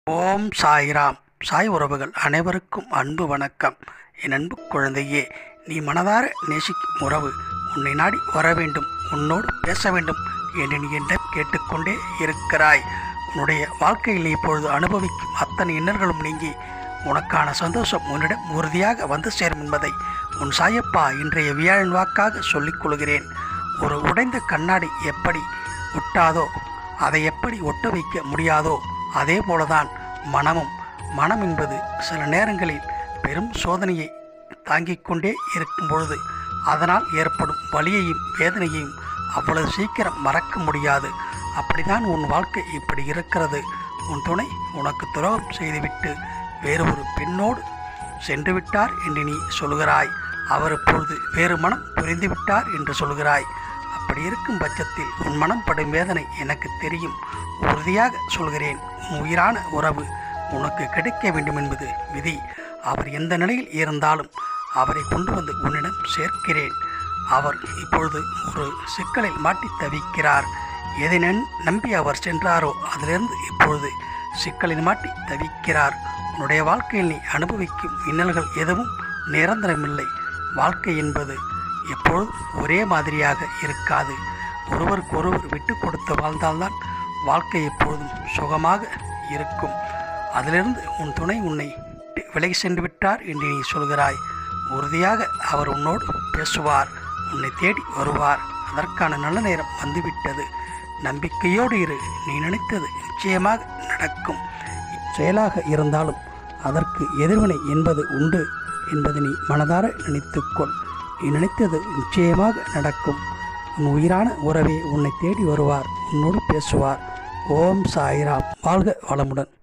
ஓம் சாய்ராம் சாய் உறவுகள் அனைவருக்கும் அன்பு வணக்கம் என் அன்பு குழந்தையே நீ மனதார நேசிக்கும் உறவு உன்னை நாடி வர வேண்டும் உன்னோடு பேச வேண்டும் என்று நீ என்னிடம் கேட்டுக்கொண்டே இருக்கிறாய் உன்னுடைய வாழ்க்கையில் நீ இப்பொழுது அனுபவிக்கும் அத்தனை இன்னல்களும் நீங்கி உனக்கான சந்தோஷம் உன்னிடம் உறுதியாக வந்து சேரும் என்பதை உன் சாயப்பா இன்றைய வியாழன் வாக்காக சொல்லிக் கொள்கிறேன் ஒரு உடைந்த கண்ணாடி எப்படி ஒட்டாதோ அதை எப்படி ஒட்ட வைக்க முடியாதோ அதே போலதான் மனமும் மனம் என்பது சில நேரங்களில் பெரும் சோதனையை தாங்கிக் கொண்டே இருக்கும் பொழுது அதனால் ஏற்படும் வலியையும் வேதனையையும் அவ்வளவு சீக்கிரம் மறக்க முடியாது அப்படிதான் உன் வாழ்க்கை இப்படி இருக்கிறது உன் துணை உனக்கு துரோகம் செய்துவிட்டு வேறு ஒரு பெண்ணோடு சென்று விட்டார் என்று நீ சொல்கிறாய் அவர் இப்பொழுது வேறு மனம் புரிந்து விட்டார் என்று சொல்கிறாய் அப்படி இருக்கும் பட்சத்தில் உன் மனம் படும் வேதனை எனக்கு தெரியும் உறுதியாக சொல்கிறேன் உன் உயிரான உறவு உனக்கு கிடைக்க வேண்டும் என்பது விதி அவர் எந்த நிலையில் இருந்தாலும் அவரை கொண்டு வந்து உன்னிடம் சேர்க்கிறேன் அவர் இப்பொழுது ஒரு சிக்கலில் மாட்டி தவிக்கிறார் எதை நன்- நம்பி அவர் சென்றாரோ அதிலிருந்து இப்பொழுது சிக்கலில் மாட்டி தவிக்கிறார் உன்னுடைய வாழ்க்கையில் நீ அனுபவிக்கும் இன்னல்கள் எதுவும் நிரந்தரமில்லை வாழ்க்கை என்பது எப்பொழுதும் ஒரே மாதிரியாக இருக்காது ஒருவருக்கொருவர் விட்டு கொடுத்து வாழ்ந்தால்தான் வாழ்க்கை எப்பொழுதும் சுகமாக இருக்கும் அதிலிருந்து உன் துணை உன்னை விட்டு விலகி சென்று விட்டார் என்று நீ சொல்கிறாய் உறுதியாக அவர் உன்னோடு பேசுவார் உன்னை தேடி வருவார் அதற்கான நல்ல நேரம் வந்துவிட்டது நம்பிக்கையோடு இரு நீ நினைத்தது நிச்சயமாக நடக்கும் செயலாக இருந்தாலும் அதற்கு எதிர்வினை என்பது உண்டு என்பதை நீ மனதார நினைத்துக்கொள் நீ நினைத்தது நிச்சயமாக நடக்கும் உன் உயிரான உறவே உன்னை தேடி வருவார் உன்னோடு பேசுவார் ஓம் சாய்ராம் வாழ்க வளமுடன்